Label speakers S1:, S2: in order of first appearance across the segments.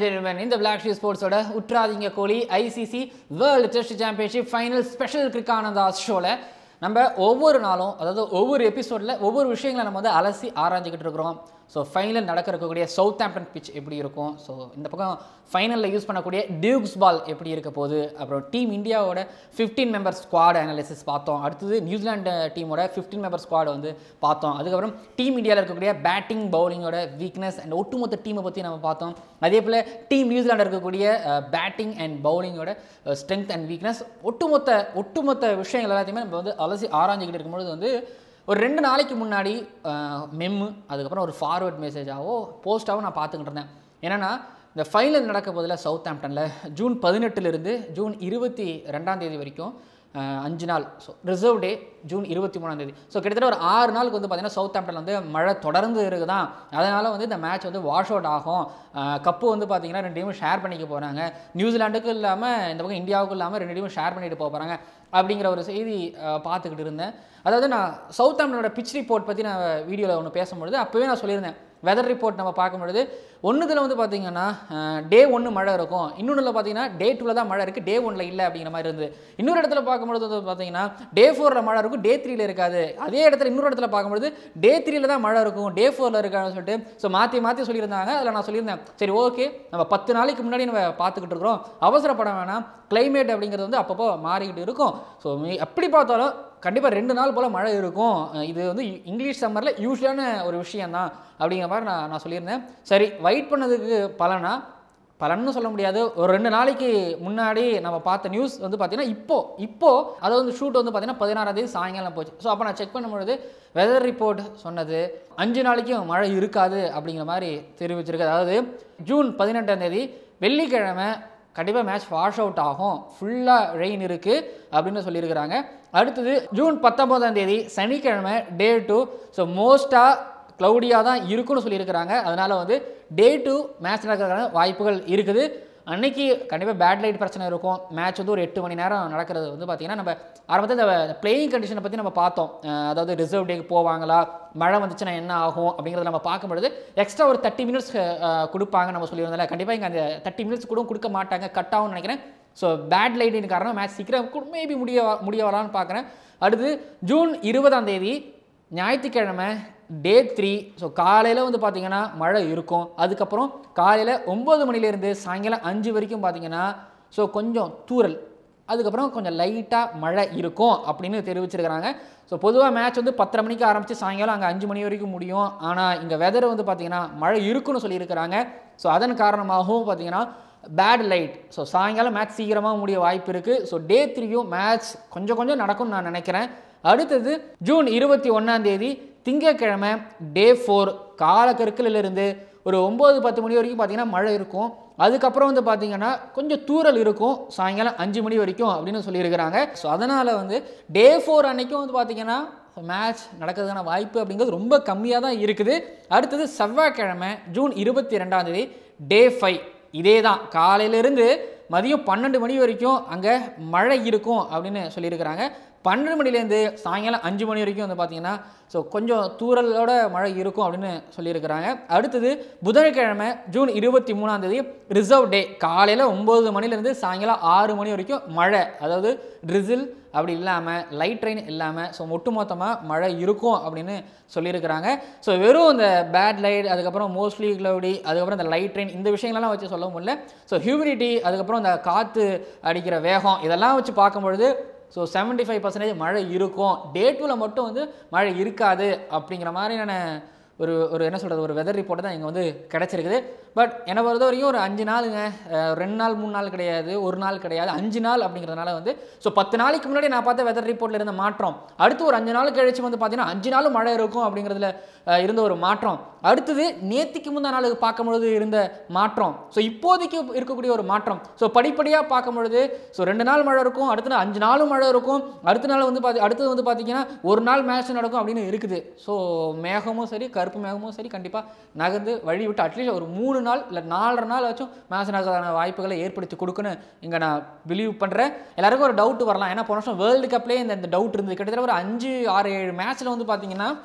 S1: gentleman இந்த Black Sheep ஸ்போர்ட்ஸோட உற்றாதீங்க கோலி ICC world test championship final special கிரிக்கானந்தா ஷோவில் நம்ம ஒவ்வொரு நாளும் அதாவது ஒவ்வொரு எபிசோடில் ஒவ்வொரு விஷயங்களை நம்ம வந்து அலசி ஆராய்ஞ்சிக்கிட்டு இருக்கிறோம் ஸோ ஃபைனல் நடக்க இருக்கக்கூடிய சவுத் ஆம்டன் பிச் எப்படி இருக்கும் ஸோ இந்த பக்கம் ஃபைனலில் யூஸ் பண்ணக்கூடிய டியூக்ஸ் பால் எப்படி இருக்க போகுது அப்புறம் டீம் இந்தியாவோட 15 மெம்பர் ஸ்குவாட் அனாலிசிஸ் பார்த்தோம் அடுத்தது நியூசிலாந்து டீமோட 15 மெம்பர் ஸ்குவாட் வந்து பார்த்தோம் அதுக்கப்புறம் டீம் இந்தியாவில் இருக்கக்கூடிய பேட்டிங் பவுலிங்கோட வீக்னஸ் அண்ட் ஒட்டுமொத்த டீமை பற்றி நம்ம பார்த்தோம் அதே போல் டீம் நியூசிலாந்து இருக்கக்கூடிய பேட்டிங் அண்ட் பவுலிங்கோட ஸ்ட்ரென்த் அண்ட் வீக்னஸ் ஒட்டுமொத்த ஒட்டுமொத்த விஷயங்கள் எல்லாத்தையுமே நம்ம வந்து அலசி ஆராய்ஞ்சிக்கிட்டு இருக்கும்பொழுது வந்து ஒரு ரெண்டு நாளைக்கு முன்னாடி மெம்மு அதுக்கப்புறம் ஒரு ஃபார்வர்ட் மெசேஜாவோ போஸ்ட்டாவோ நான் பார்த்துக்கிட்டு இருந்தேன் என்னென்னா இந்த ஃபைனல் நடக்க போதில் சவுத் ஆம்டனில் ஜூன் பதினெட்டுலேருந்து ஜூன் இருபத்தி ரெண்டாம் தேதி வரைக்கும் அஹ், அஞ்சு நாள் ஸோ ரிசர்வ் டே ஜூன் இருபத்தி மூணாம் தேதி ஸோ கிட்டத்தட்ட ஒரு ஆறு நாளுக்கு வந்து பார்த்தீங்கன்னா சவுத் ஆம்டனில் வந்து மழை தொடர்ந்து இருக்குதான் அதனால் வந்து இந்த மேட்ச் வந்து வாஷ் அவுட் ஆகும் அஹ், கப்பு வந்து பார்த்தீங்கன்னா ரெண்டு டீமும் ஷேர் பண்ணிக்க போகிறாங்க நியூசிலாண்டுக்கும் இல்லாமல் இந்த பக்கம் இந்தியாவுக்கும் இல்லாமல் ரெண்டு டீமும் ஷேர் பண்ணிட்டு போக போகிறாங்க அப்படிங்கிற ஒரு செய்தி அஹ், பார்த்துக்கிட்டு இருந்தேன் அதாவது நான் சவுத் ஆம்டனோட பிச் ரிப்போர்ட் பற்றி நான் வீடியோவில் ஒன்று பேசும்பொழுது அப்போவே நான் சொல்லியிருந்தேன் வெதர் ரிப்போர்ட் நம்ம பார்க்கும்பொழுது ஒன்றுதில் வந்து பார்த்தீங்கன்னா டே ஒன்று மழை இருக்கும் இன்னொன்றில் பார்த்தீங்கன்னா டே டூவில் தான் மழை இருக்குது டே ஒன்றில் இல்லை அப்படிங்கிற மாதிரி இருந்தது இன்னொரு இடத்துல பார்க்கும்பொழுது வந்து பார்த்தீங்கன்னா டே ஃபோரில் மழை இருக்கும் டே த்ரீல இருக்காது அதே இடத்துல இன்னொரு இடத்துல பார்க்கும்பொழுது டே த்ரீல தான் மழை இருக்கும் டே ஃபோரில் இருக்கான்னு சொல்லிட்டு ஸோ மாற்றி மாற்றி சொல்லியிருந்தாங்க அதில் நான் சொல்லியிருந்தேன் சரி ஓகே நம்ம பத்து நாளைக்கு முன்னாடி நம்ம பார்த்துக்கிட்டு இருக்கிறோம் அவசரப்பட வேணாம் climate அப்படிங்கிறது வந்து அப்பப்போ மாறிக்கிட்டு இருக்கும் ஸோ எப்படி பார்த்தாலும் கண்டிப்பாக ரெண்டு நாள் போல் மழை இருக்கும் அஹ் இது வந்து இங்கிலீஷ் சம்மரில் யூஸ்வலான ஒரு விஷயந்தான் அப்படிங்கிற மாதிரி நான் நான் சொல்லியிருந்தேன் சரி வெயிட் பண்ணதுக்கு பலனா பலன்னு சொல்ல முடியாது ஒரு ரெண்டு நாளைக்கு முன்னாடி நம்ம பார்த்த நியூஸ் வந்து பார்த்தீங்கன்னா இப்போ இப்போ அதை வந்து ஷூட் வந்து பார்த்தீங்கன்னா பதினாறாம் தேதி சாயங்காலம் போச்சு ஸோ அப்போ நான் செக் பண்ணும்பொழுது வெதர் ரிப்போர்ட் சொன்னது அஞ்சு நாளைக்கும் மழை இருக்காது அப்படிங்கிற மாதிரி தெரிவிச்சிருக்கு அதாவது ஜூன் பதினெட்டாம் தேதி வெள்ளிக்கிழமை கண்டிப்பாக மேட்ச் வாஷ் அவுட் ஆகும் ஃபுல்லாக ரெயின் இருக்குது அப்படின்னு சொல்லியிருக்கிறாங்க அடுத்தது ஜூன் பத்தொம்போதாம் தேதி சனிக்கிழமை டே டூ ஸோ மோஸ்ட்டாக க்ளவுடியாக தான் இருக்குன்னு சொல்லியிருக்கிறாங்க அதனால் வந்து டே டூ மேட்ச் நடக்கிறதுக்கான வாய்ப்புகள் இருக்குது அன்னைக்கு கண்டிப்பாக பேட் லைட் பிரச்சனை இருக்கும் மேட்ச் வந்து ஒரு எட்டு மணி நேரம் நடக்கிறது வந்து பார்த்திங்கன்னா நம்ம ஆரம்பத்தில் இந்த பிளேயிங் கண்டிஷனை பற்றி நம்ம பார்த்தோம் அஹ் அதாவது ரிசர்வ் டேக்கு போவாங்களா மழை வந்துச்சுன்னா என்ன ஆகும் அப்படிங்கிறத நம்ம பார்க்கும்பொழுது எக்ஸ்ட்ரா ஒரு தேர்ட்டி மினிட்ஸ் கொடுப்பாங்க நம்ம சொல்லியிருந்தோம்ல கண்டிப்பாக இங்கே அந்த தேர்ட்டி மினிட்ஸ் கூட கொடுக்க மாட்டாங்க கட் ஆகும்னு நினைக்கிறேன் ஸோ பேட் லைட்டின் காரணம் மேட்ச் சீக்கிரம் மேபி முடிய வ- முடிய வரலான்னு பார்க்குறேன் அடுத்து ஜூன் இருபதாம் தேதி ஞாயிற்றுக்கிழமை டே த்ரீ ஸோ காலையில் வந்து பார்த்தீங்கன்னா மழை இருக்கும் அதுக்கப்புறம் காலையில் ஒம்பது மணிலேருந்து சாயங்காலம் அஞ்சு வரைக்கும் பார்த்தீங்கன்னா ஸோ கொஞ்சம் தூறல் அதுக்கப்புறம் கொஞ்சம் லைட்டாக மழை இருக்கும் அப்படின்னு தெரிவிச்சிருக்கிறாங்க ஸோ பொதுவாக மேட்ச் வந்து பத்தரை மணிக்கு ஆரம்பித்து சாயங்காலம் அங்கே அஞ்சு மணி வரைக்கும் முடியும் ஆனால் இங்கே வெதர் வந்து பார்த்தீங்கன்னா மழை இருக்குன்னு சொல்லியிருக்கிறாங்க ஸோ அதன் காரணமாகவும் பார்த்தீங்கன்னா பேட் லைட் ஸோ சாயங்காலம் மேட்ச் சீக்கிரமாக முடிய வாய்ப்பு இருக்குது ஸோ டே த்ரீயும் மேட்ச் கொஞ்சம் கொஞ்சம் நடக்கும்னு நான் நினைக்கிறேன் அடுத்தது ஜூன் இருபத்தி ஒன்றாம் தேதி திங்கட்கிழமை டே ஃபோர் காலக்கற்களிலிருந்து ஒரு ஒம்பது பத்து மணி வரைக்கும் பார்த்தீங்கன்னா மழை இருக்கும் அதுக்கப்புறம் வந்து பார்த்தீங்கன்னா கொஞ்சம் தூறல் இருக்கும் சாயங்காலம் அஞ்சு மணி வரைக்கும் அப்படின்னு சொல்லியிருக்கிறாங்க ஸோ அதனால் வந்து டே ஃபோர் அன்னைக்கும் வந்து பார்த்தீங்கன்னா மேட்ச் நடக்கிறதுக்கான வாய்ப்பு அப்படிங்கிறது ரொம்ப கம்மியாக தான் இருக்குது அடுத்தது செவ்வாய்க்கிழமை ஜூன் இருபத்தி ரெண்டாம் தேதி டே ஃபைவ் இதே தான் காலையிலேருந்து மதியம் பன்னெண்டு மணி வரைக்கும் அங்கே மழை இருக்கும் அப்படின்னு சொல்லியிருக்கிறாங்க பன்னெண்டு மணிலேருந்து சாயங்காலம் அஞ்சு மணி வரைக்கும் வந்து பார்த்தீங்கன்னா ஸோ கொஞ்சம் தூறலோட மழை இருக்கும் அப்படின்னு சொல்லியிருக்கிறாங்க அடுத்தது புதன்கிழமை ஜூன் இருபத்தி மூணாம் தேதி ரிசர்வ் டே காலையில் ஒம்பது மணிலேருந்து சாயங்காலம் ஆறு மணி வரைக்கும் மழை அதாவது ட்ரிசில் அப்படி இல்லாமல் லைட் ட்ரெயின் இல்லாமல் ஸோ ஒட்டுமொத்தமாக மழை இருக்கும் அப்படின்னு சொல்லியிருக்கிறாங்க ஸோ வெறும் இந்த பேட் லைட் அதுக்கப்புறம் மோஸ்ட்லி க்ளவுடி அதுக்கப்புறம் இந்த லைட் ட்ரெயின் இந்த விஷயங்களெல்லாம் வச்சு சொல்ல முடியல ஸோ ஹியூமிடிட்டி அதுக்கப்புறம் இந்த காற்று அடிக்கிற வேகம் இதெல்லாம் வச்சு பார்க்கும்பொழுது ஸோ 75% ஃபைவ் பர்சன்டேஜ் மழை இருக்கும் டே டூவில் மட்டும் வந்து மழை இருக்காது அப்படிங்கிற மாதிரியான ஒரு ஒரு என்ன சொல்கிறது ஒரு வெதர் ரிப்போர்ட் தான் இங்கே வந்து கிடச்சிருக்குது பட் என்னை பொறுத்த வரைக்கும் ஒரு அஞ்சு நாளுங்க அஹ் ரெண்டு நாள் மூணு நாள் கிடையாது ஒரு நாள் கிடையாது அஞ்சு நாள் அப்படிங்கிறதுனால வந்து ஸோ பத்து நாளைக்கு முன்னாடி நான் பார்த்த வெதர் ரிப்போர்ட்டில் இருந்த மாற்றம் அடுத்து ஒரு அஞ்சு நாள் கழிச்சு வந்து பார்த்தீங்கன்னா அஞ்சு நாளும் மழை இருக்கும் அப்படிங்கிறதுல அஹ் இருந்த ஒரு மாற்றம் அடுத்தது நேத்திக்கு முந்தா நாளுக்கு பார்க்கும்பொழுது இருந்த மாற்றம் ஸோ இப்போதைக்கு இருக்கக்கூடிய ஒரு மாற்றம் ஸோ படிப்படியாக பார்க்கும்பொழுது ஸோ ரெண்டு நாள் மழை இருக்கும் அடுத்த நாள் அஞ்சு நாளும் மழை இருக்கும் அடுத்த நாள் வந்து பார்த்தி அடுத்தது வந்து பார்த்தீங்கன்னா ஒரு நாள் மேட்ச் நடக்கும் அப்படின்னு இருக்குது ஸோ மேகமும் சரி கருப்பு மேகமும் சரி கண்டிப்பாக நகர்ந்து வழி விட்டு அட்லீஸ்ட் ஒரு மூணு நாள் இல்லை நாலரை நாள் வச்சும் மேட்ச் நடக்கிறதான வாய்ப்புகளை ஏற்படுத்தி கொடுக்குன்னு இங்கே நான் பிலீவ் பண்ணுறேன் எல்லாருக்கும் ஒரு டவுட் வரலாம் ஏன்னா போன வருஷம் வேர்ல்டு கப்லேயே இந்த இந்த டவுட் இருந்தது கிட்டத்தட்ட ஒரு அஞ்சு ஆறு ஏழு மேட்ச்சில் வந்து பார்த்தீங்கன்னா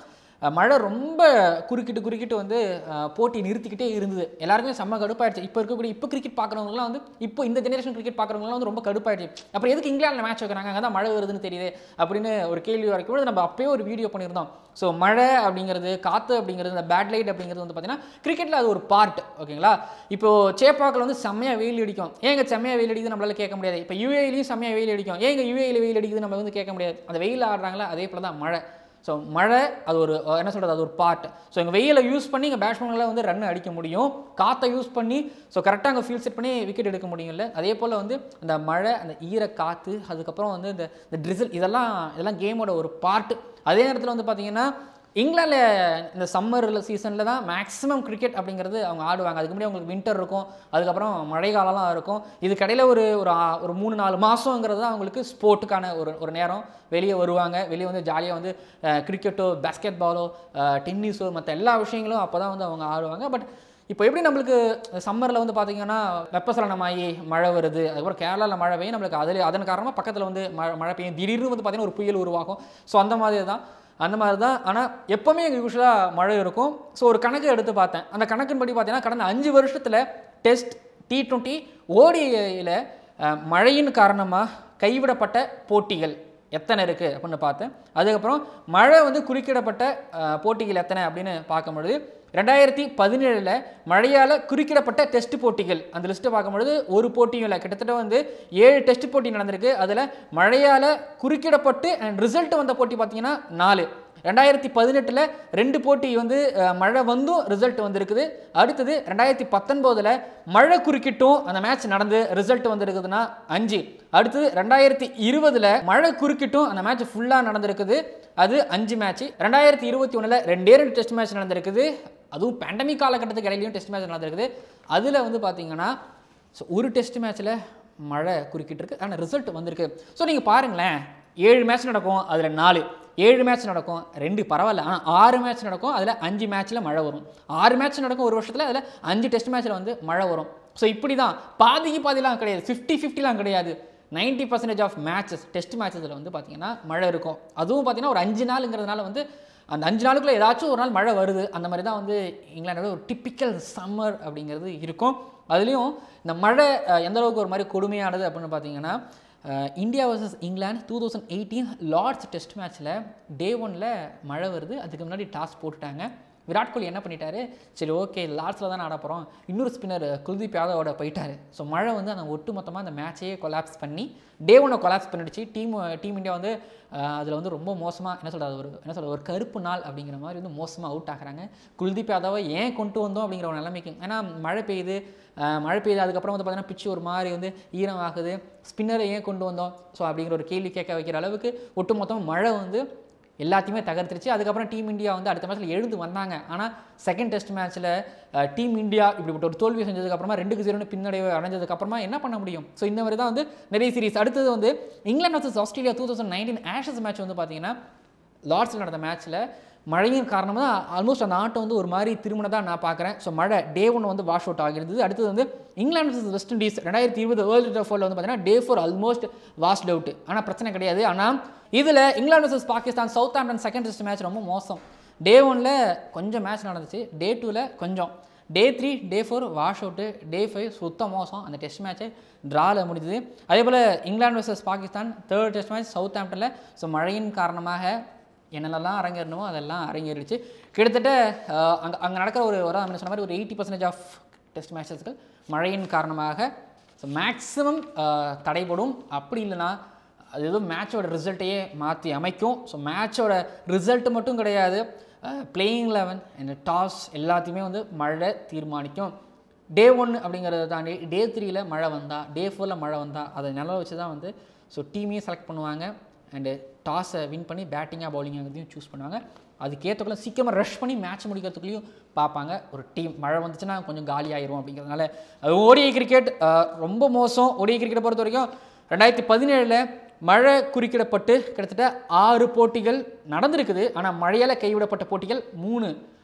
S1: அஹ், மழை ரொம்ப குறுக்கிட்டு குறுக்கிட்டு வந்து அஹ், போட்டி நிறுத்திக்கிட்டே இருந்தது எல்லாருமே செம்ம கடுப்பாயிடுச்சு இப்போ இருக்கக்கூடிய இப்போ கிரிக்கெட் பார்க்குறவங்கலாம் வந்து இப்போ இந்த ஜெனரேஷன் கிரிக்கெட் பார்க்குறவங்கலாம் வந்து ரொம்ப கடுப்பாயிடுச்சு அப்புறம் எதுக்கு இங்கிலாந்தில் மேட்ச் வைக்கிறாங்க அங்கே தான் மழை வருதுன்னு தெரியுது அப்படின்னு ஒரு கேள்வி வரைக்கும் பொழுது நம்ம அப்பயே ஒரு வீடியோ பண்ணியிருந்தோம் ஸோ மழை அப்படிங்கிறது காற்று அப்படிங்கிறது இந்த பேட் லைட் அப்படிங்கிறது வந்து பார்த்தீங்கன்னா கிரிக்கெட்டில் அது ஒரு பார்ட் ஓகேங்களா இப்போ சேப்பாக்கில் வந்து செம்மையாக வெயில் அடிக்கும் ஏங்க செம்மையாக வெயில் அடிக்குது நம்மளால கேட்க முடியாது இப்போ யூஏலையும் செம்மையாக வெயில் அடிக்கும் ஏங்க யூஏயில் வெயில் அடிக்குது நம்ம வந்து கேட்க முடியாது அந்த வெயில் ஆடுறாங்களா அதே போல தான் மழை ஸோ மழை அது ஒரு அஹ், என்ன சொல்கிறது அது ஒரு பார்ட் ஸோ எங்கள் வெயிலை யூஸ் பண்ணி இங்கே பேட்ஸ்மேன்களை வந்து ரன் அடிக்க முடியும் காற்றை யூஸ் பண்ணி ஸோ கரெக்டாக அங்கே ஃபீல்ட் செட் பண்ணி விக்கெட் எடுக்க முடியும்ல அதே போல் வந்து அந்த மழை அந்த ஈர காற்று அதுக்கப்புறம் வந்து இந்த இந்த ட்ரிசில் இதெல்லாம் இதெல்லாம் கேமோட ஒரு பார்ட் அதே நேரத்தில் வந்து பார்த்தீங்கன்னா இங்கிலாந்தில் இந்த சம்மர் சீசனில் தான் மேக்ஸிமம் கிரிக்கெட் அப்படிங்கிறது அவங்க ஆடுவாங்க அதுக்கு முன்னாடி அவங்களுக்கு வின்டர் இருக்கும் அதுக்கப்புறம் மழை காலம்லாம் இருக்கும் இதுக்கடையில் ஒரு ஒரு ஆ- ஒரு மூணு நாலு மாதங்கிறது தான் அவங்களுக்கு ஸ்போர்ட்டுக்கான ஒரு ஒரு நேரம் வெளியே வருவாங்க வெளியே வந்து ஜாலியாக வந்து கிரிக்கெட்டோ பேஸ்கெட் பாலோ டென்னிஸோ மற்ற எல்லா விஷயங்களும் அப்போ தான் வந்து அவங்க ஆடுவாங்க பட் இப்போ எப்படி நம்மளுக்கு சம்மரில் வந்து பார்த்தீங்கன்னா வெப்பசலனமாகி மழை வருது அதுக்கப்புறம் கேரளாவில் மழை பெய்யும் நம்மளுக்கு அதில் அதன் காரணமாக பக்கத்தில் வந்து மழை மழை பெய்யும் திடீர்னு வந்து பார்த்தீங்கன்னா ஒரு புயல் உருவாகும் ஸோ அந்த மாதிரி தான் அந்த மாதிரி தான் ஆனால் எப்போவுமே எங்கள் யூஸ்வலாக மழை இருக்கும் ஸோ ஒரு கணக்கு எடுத்து பார்த்தேன் அந்த கணக்கின்படி பார்த்தீங்கன்னா கடந்த அஞ்சு வருஷத்தில் டெஸ்ட் டி டுவெண்ட்டி ஓடியில் மழையின் காரணமாக கைவிடப்பட்ட போட்டிகள் எத்தனை இருக்குது அப்படின்னு பார்த்தேன் அதுக்கப்புறம் மழை வந்து குறுக்கிடப்பட்ட அஹ், போட்டிகள் எத்தனை அப்படின்னு பார்க்கும்பொழுது ரெண்டாயிரத்தி பதினேழில் மழையால் குறுக்கிடப்பட்ட டெஸ்ட் போட்டிகள் அந்த லிஸ்ட்டை பார்க்கும்பொழுது ஒரு போட்டியும் இல்லை கிட்டத்தட்ட வந்து ஏழு டெஸ்ட் போட்டி நடந்திருக்கு அதில் மழையால் குறுக்கிடப்பட்டு அண்ட் ரிசல்ட் வந்த போட்டி பார்த்தீங்கன்னா நாலு ரெண்டாயிரத்தி பதினெட்டில் ரெண்டு போட்டி வந்து அஹ், மழை வந்தும் ரிசல்ட் வந்திருக்குது அடுத்தது ரெண்டாயிரத்தி பத்தொன்பதில் மழை குறுக்கிட்டும் அந்த மேட்ச் நடந்து ரிசல்ட் வந்திருக்குதுன்னா அஞ்சு அடுத்தது ரெண்டாயிரத்தி இருபதில் மழை குறுக்கிட்டும் அந்த மேட்ச் ஃபுல்லாக நடந்திருக்குது அது அஞ்சு மேட்ச் ரெண்டாயிரத்தி இருபத்தி ஒன்றில் ரெண்டே ரெண்டு டெஸ்ட் மேட்ச் நடந்திருக்குது அதுவும் பேண்டமிக் காலகட்டத்துக்கு இடையிலையும் டெஸ்ட் மேட்ச் நடந்திருக்குது அதில் வந்து பார்த்தீங்கன்னா ஸோ ஒரு டெஸ்ட் மேட்ச்சில் மழை குறுக்கிட்டு இருக்கு ஆனால் ரிசல்ட் வந்திருக்கு ஸோ நீங்கள் பாருங்களேன் ஏழு மேட்ச் நடக்கும் அதில் நாலு ஏழு மேட்ச் நடக்கும் ரெண்டு பரவாயில்ல ஆனால் ஆறு மேட்ச் நடக்கும் அதில் அஞ்சு மேட்ச்சில் மழை வரும் ஆறு மேட்ச் நடக்கும் ஒரு வருஷத்தில் அதில் அஞ்சு டெஸ்ட் மேட்ச்சில் வந்து மழை வரும் ஸோ இப்படி தான் பாதிக்கு பாதிலாம் கிடையாது ஃபிஃப்டி ஃபிஃப்டிலாம் கிடையாது 90% பர்சன்டேஜ் ஆஃப் மேட்சஸ் டெஸ்ட் மேட்சஸில் வந்து பார்த்தீங்கன்னா மழை இருக்கும் அதுவும் பார்த்தீங்கன்னா ஒரு அஞ்சு நாளுங்கிறதுனால வந்து அந்த அஞ்சு நாளுக்குள்ள ஏதாச்சும் ஒரு நாள் மழை வருது அந்த மாதிரி தான் வந்து இங்கிலாண்டோட ஒரு டிப்பிக்கல் சம்மர் அப்படிங்கிறது இருக்கும் அதுலேயும் இந்த மழை அஹ், எந்த அளவுக்கு ஒரு மாதிரி கொடுமையானது அப்படின்னு பார்த்தீங்கன்னா ah, India versus England two thousand eighteen Lord's test மேட்ச்சில் டே ஒனில் மழை வருது அதுக்கு முன்னாடி டாஸ் போட்டுட்டாங்க விராட் கோலி என்ன பண்ணிட்டாரு சரி ஓகே லாஸ்ட்டில் தான் ஆட போகிறோம் இன்னொரு ஸ்பின்னர் குல்தீப் யாதவோட போயிட்டாரு ஸோ மழை வந்து அந்த ஒட்டு மொத்தமாக அந்த மேட்சையே கொலாப்ஸ் பண்ணி டே ஒன்னை கொலாப்ஸ் பண்ணிடுச்சு டீம் டீம் இந்தியா வந்து அதில் வந்து ரொம்ப மோசமாக என்ன சொல்கிறது ஒரு என்ன சொல்கிறது ஒரு கருப்பு நாள் அப்படிங்கிற மாதிரி வந்து மோசமாக அவுட் ஆகுறாங்க குல்தீப் யாதவை ஏன் கொண்டு வந்தோம் அப்படிங்கிற ஒரு நிலைமைக்கு ஏன்னா மழை பெய்யுது அஹ், மழை பெய்யுது அதுக்கப்புறம் வந்து பார்த்தீங்கன்னா பிச்சு ஒரு மாதிரி வந்து ஈரம் ஆகுது ஸ்பின்னரை ஏன் கொண்டு வந்தோம் ஸோ அப்படிங்கிற ஒரு கேள்வி கேட்க வைக்கிற அளவுக்கு ஒட்டு மொத்தம் மழை வந்து எல்லாத்தையுமே தகர்த்துருச்சு அதுக்கப்புறம் டீம் இந்தியா வந்து அடுத்த மேட்ச்சில் எழுந்து வந்தாங்க ஆனால் செகண்ட் டெஸ்ட் மேட்ச்சில் டீம் இந்தியா இப்படிப்பட்ட ஒரு தோல்வி செஞ்சதுக்கப்புறமா ரெண்டுக்கு ஜீரோன்னு பின்னடைவு அடைஞ்சதுக்கப்புறமா என்ன பண்ண முடியும் ஸோ இந்த மாதிரி தான் வந்து நிறைய சீரிஸ் அடுத்தது வந்து England versus Australia two thousand nineteen Ashes match வந்து பார்த்தீங்கன்னா லார்ட்ஸில் நடந்த மேட்ச்சில் மழையின் காரணமாக தான் ஆல்மோஸ்ட் அந்த ஆட்டம் வந்து ஒரு மாதிரி திரும்பினதாக நான் பார்க்குறேன் ஸோ மழை டே ஒன் வந்து வாஷ் அவுட் ஆகிருந்தது அடுத்தது வந்து இங்கிலாந்து vs வெஸ்ட் இண்டீஸ் ரெண்டாயிரத்தி இருபது வேர்ல்டு ஃபோரில் வந்து பார்த்தீங்கன்னா day four almost washed out ஆனால் பிரச்சனை கிடையாது ஆனால் இதில் England vs Pakistan Southampton second test match ரொம்ப மோசம் டே ஒனில் கொஞ்சம் மேட்ச் நடந்துச்சு டே டூவில் கொஞ்சம் day three day four wash out day five சுத்த மோசம் அந்த டெஸ்ட் மேட்ச்சு ட்ராவில் முடிஞ்சுது அதே போல் England vs Pakistan third test match சவுத் ஆம்டனில் ஸோ மழையின் காரணமாக என்னென்னலாம் அரங்கேறணுமோ அதெல்லாம் அரங்கேறிடுச்சு கிட்டத்தட்ட அங்கே அங்கே நடக்கிற ஒரு ஒரு நான் சொன்ன மாதிரி ஒரு எயிட்டி பர்சன்டேஜ் ஆஃப் டெஸ்ட் மேட்சஸ்கள் மழையின் காரணமாக ஸோ மேக்ஸிமம் தடைபடும் அப்படி இல்லைன்னா அது ஏதோ மேட்சோட ரிசல்ட்டையே மாற்றி அமைக்கும் ஸோ மேட்சோட ரிசல்ட் மட்டும் கிடையாது பிளேயிங் லெவன் இந்த டாஸ் எல்லாத்தையுமே வந்து மழை தீர்மானிக்கும் டே ஒன் அப்படிங்கிறத தாண்டி டே த்ரீல மழை வந்தா டே ஃபோரில் மழை வந்தா அதை நில வச்சு தான் வந்து ஸோ டீமையும் செலக்ட் பண்ணுவாங்க அண்டு டாஸை வின் பண்ணி பேட்டிங்காக பவுலிங்காகிறதையும் சூஸ் பண்ணுவாங்க அதுக்கேற்றக்குள்ள சீக்கிரமாக ரஷ் பண்ணி மேட்ச் முடிக்கிறதுக்குள்ளேயும் பார்ப்பாங்க ஒரு டீம் மழை வந்துச்சுன்னா கொஞ்சம் காலி ஆயிரும் அப்படிங்கிறதுனால அது ஓடிஐ கிரிக்கெட் ரொம்ப மோசம் ஓடிஐ கிரிக்கெட்டை பொறுத்த வரைக்கும் ரெண்டாயிரத்தி பதினேழில் மழை குறுக்கிடப்பட்டு கிட்டத்தட்ட ஆறு போட்டிகள் நடந்திருக்குது ஆனால் மழையால் கைவிடப்பட்ட போட்டிகள் மூணு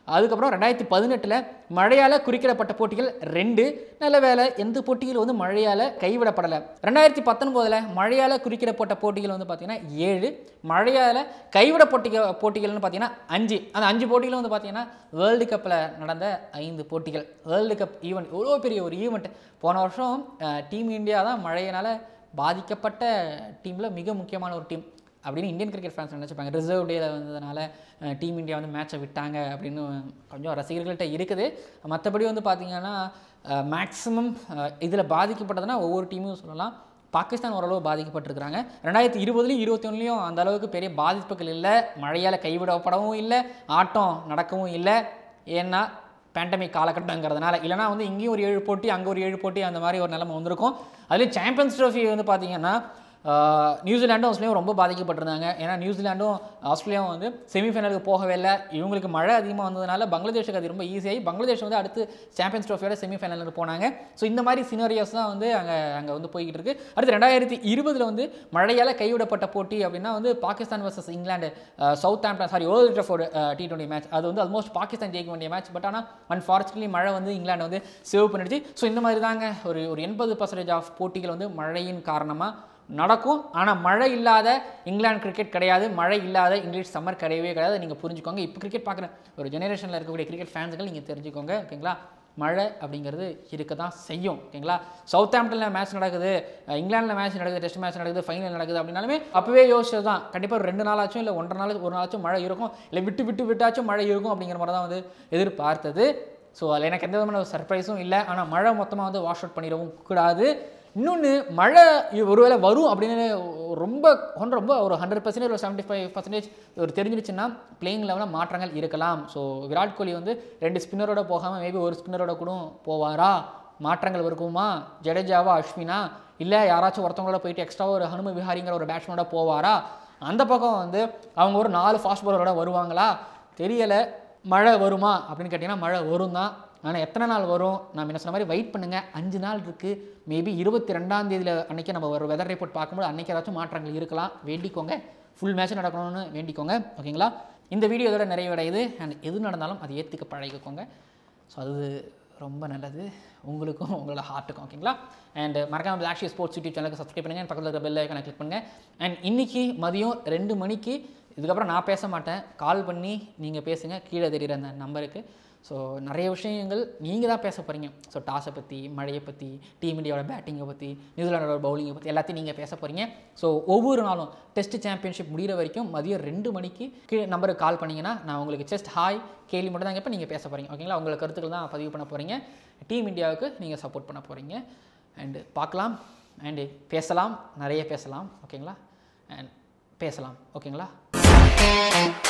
S1: அதுக்கப்புறம் ரெண்டாயிரத்தி பதினெட்டில் மழையால் குறிக்கிடப்பட்ட போட்டிகள் ரெண்டு நல்ல வேலை எந்த போட்டிகள் வந்து மழையால் கைவிடப்படலை ரெண்டாயிரத்தி பத்தொன்பதில் மழையால் குறிக்கிடப்பட்ட போட்டிகள் வந்து பார்த்திங்கன்னா ஏழு மழையால் கைவிட போட்டிகள் போட்டிகள்னு பார்த்தீங்கன்னா அஞ்சு அந்த அஞ்சு போட்டிகளும் வந்து பார்த்தீங்கன்னா வேர்ல்டு கப்பில் நடந்த ஐந்து போட்டிகள் வேர்ல்டு கப் ஈவெண்ட் இவ்வளோ பெரிய ஒரு ஈவெண்ட் போன வருஷம் டீம் இந்தியா தான் மழையினால் பாதிக்கப்பட்ட டீமில் மிக முக்கியமான ஒரு டீம் அப்படின்னு இந்தியன் கிரிக்கெட் ஃபேன்ஸ் நினச்சிப்பாங்க ரிசர்வ் டேல வந்ததுனால டீம் இந்தியா வந்து மேட்சை விட்டாங்க அப்படின்னு கொஞ்சம் ரசிகர்கள்ட்ட இருக்குது மற்றபடி வந்து பார்த்தீங்கன்னா மேக்ஸிமம் இதில் பாதிக்கப்பட்டதுன்னா ஒவ்வொரு டீமும் சொல்லலாம் பாகிஸ்தான் ஓரளவு பாதிக்கப்பட்டிருக்கிறாங்க ரெண்டாயிரத்தி இருபதுலையும் இருபத்தி ஒன்றுலையும் அந்த அளவுக்கு பெரிய பாதிப்புகள் இல்லை மழையால் கைவிடப்படவும் இல்லை ஆட்டம் நடக்கவும் இல்லை ஏன்னா பேண்டமிக் காலகட்டங்கிறதுனால இல்லைனா வந்து இங்கேயும் ஒரு ஏழு போட்டி அங்கே ஒரு ஏழு போட்டி அந்த மாதிரி ஒரு நிலைமை வந்திருக்கும் அதுலேயும் சாம்பியன்ஸ் ட்ரோஃபி வந்து பார்த்தீங்கன்னா ஆஹ், நியூசிலாண்டும் ஆஸ்திரேலியாவும் ரொம்ப பாதிக்கப்பட்டிருந்தாங்க ஏன்னா நியூசிலாண்டும் ஆஸ்திரேலியாவும் வந்து செமிஃபைனலுக்கு போகவே இல்லை இவங்களுக்கு மழை அதிகமாக வந்ததுனால பங்களாதேஷுக்கு அது ரொம்ப ஈஸியாகி பங்களாதேஷ் வந்து அடுத்து சாம்பியன்ஸ் ட்ரோஃபியோட செமிஃபைனலுக்கு போனாங்க ஸோ இந்த மாதிரி சினரியோஸ் தான் வந்து அங்கே அங்கே வந்து போய்கிட்டு இருக்கு அடுத்து ரெண்டாயிரத்தி இருபதில் வந்து மழையால் கைவிடப்பட்ட போட்டி அப்படின்னா வந்து Pakistan versus England Southampton sorry old Trafford T twenty match அது வந்து ஆல்மோஸ்ட் பாகிஸ்தான் ஜெயிக்க வேண்டிய மேட்ச் பட் ஆனால் அன்ஃபார்ச்சுனேட்லி மழை வந்து இங்கிலாந்து வந்து சேவ் பண்ணிடுச்சு ஸோ இந்த மாதிரி தாங்க ஒரு ஒரு எண்பது பர்சன்டேஜ் ஆஃப் போட்டிகள் வந்து மழையின் காரணமாக நடக்கும் ஆனால் மழை இல்லாத இங்கிலாந்து கிரிக்கெட் கிடையாது மழை இல்லாத இங்கிலீஷ் சம்மர் கிடையவே கிடையாது நீங்கள் புரிஞ்சுக்கோங்க இப்போ கிரிக்கெட் பார்க்குற ஒரு ஜெனரேஷனில் இருக்கக்கூடிய கிரிக்கெட் ஃபேன்ஸுகள் நீங்கள் தெரிஞ்சுக்கோங்க ஓகேங்களா மழை அப்படிங்கிறது இருக்க தான் செய்யும் ஓகேங்களா சவுத் ஆம்டனில் மேட்ச் நடக்குது இங்கிலாந்தில் மேட்ச் நடக்குது டெஸ்ட் மேட்ச் நடக்குது ஃபைனல் நடக்குது அப்படின்னாலுமே அப்போவே யோசிச்சது தான் கண்டிப்பாக ஒரு ரெண்டு நாளாச்சும் இல்லை ஒன்றரை நாள் ஒரு நாளாச்சும் மழை இருக்கும் இல்லை விட்டு விட்டு விட்டாச்சும் மழை இருக்கும் அப்படிங்கிற மாதிரி தான் வந்து எதிர்பார்த்தது ஸோ அதில் எனக்கு எந்த விதமான சர்ப்ரைஸும் இல்லை ஆனால் மழை மொத்தமாக வந்து வாஷ் அவுட் பண்ணிடவும் கூடாது இன்னொன்று மழை இ- ஒருவேளை வரும் அப்படின்னு ரொம்ப ஒன்று ரொம்ப ஒரு ஹண்ட்ரட் பர்சன்டேஜ் ஒரு செவன்ட்டி ஃபைவ் பர்சன்டேஜ் ஒரு தெரிஞ்சிருச்சுன்னா பிளேயிங் லெவலில் மாற்றங்கள் இருக்கலாம் ஸோ விராட் கோலி வந்து ரெண்டு ஸ்பின்னரோட போகாமல் மேபி ஒரு ஸ்பின்னரோட கூட போவாரா மாற்றங்கள் இருக்குமா ஜடேஜாவா அஸ்வினா இல்லை யாராச்சும் ஒருத்தவங்களோட போயிட்டு எக்ஸ்ட்ரா ஒரு ஹனும விஹாரிங்கிற ஒரு பேட்ஸ்மேனோட போவாரா அந்த பக்கம் வந்து அவங்க ஒரு நாலு ஃபாஸ்ட் பாலரோட வருவாங்களா தெரியலை மழை வருமா அப்படின்னு கேட்டிங்கன்னா மழை வரும் தான் ஆனால் எத்தனை நாள் வரும் நான் என்ன சொன்ன மாதிரி வெயிட் பண்ணுங்கள் அஞ்சு நாள் இருக்குது மேபி இருபத்தி ரெண்டாம் தேதியில் அன்றைக்கி நம்ம ஒரு வெதர் ரிப்போர்ட் பார்க்கும்போது அன்றைக்கி ஏதாச்சும் மாற்றங்கள் இருக்கலாம் வேண்டிக்கோங்க ஃபுல் மேட்ச் நடக்கணும்னு வேண்டிக்கோங்க ஓகேங்களா இந்த வீடியோ இதோட நிறைவடையுது அண்ட் எது நடந்தாலும் அதை ஏற்றுக்க பழகிக்கோங்க ஸோ அது ரொம்ப நல்லது உங்களுக்கும் உங்களோட ஹார்ட்டுக்கும் ஓகேங்களா அண்ட் மறக்காம பிளாக் ஷீ ஸ்போர்ட்ஸ் யூடியூப் சேனலுக்கு சப்ஸ்கிரைப் பண்ணுங்கள் பக்கத்தில் இருக்க பெல் ஐக்கனை கிளிக் பண்ணுங்கள் அண்ட் இன்னைக்கு மதியம் ரெண்டு மணிக்கு இதுக்கப்புறம் நான் பேச மாட்டேன் கால் பண்ணி நீங்கள் பேசுங்க கீழே தெரியுற அந்த நம்பருக்கு ஸோ நிறைய விஷயங்கள் நீங்கள் தான் பேச போகிறீங்க ஸோ டாஸை பற்றி மழையை பற்றி டீம் இந்தியாவோட பேட்டிங்கை பற்றி நியூசிலாண்டோட பவுலிங்கை பற்றி எல்லாத்தையும் நீங்கள் பேச போகிறீங்க ஸோ ஒவ்வொரு நாளும் டெஸ்ட் சாம்பியன்ஷிப் முடிகிற வரைக்கும் மதியம் ரெண்டு மணிக்கு கீழே நம்பருக்கு கால் பண்ணிங்கன்னா நான் உங்களுக்கு ஜஸ்ட் ஹாய் கேள்வி மட்டும் தான் கேட்பேன் நீங்கள் பேச போகிறீங்க ஓகேங்களா உங்கள் கருத்துக்கள் தான் பதிவு பண்ண போகிறீங்க டீம் இந்தியாவுக்கு நீங்கள் சப்போர்ட் பண்ண போகிறீங்க அண்டு பார்க்கலாம் அண்டு பேசலாம் நிறைய பேசலாம் ஓகேங்களா அண்ட் பேசலாம் ஓகேங்களா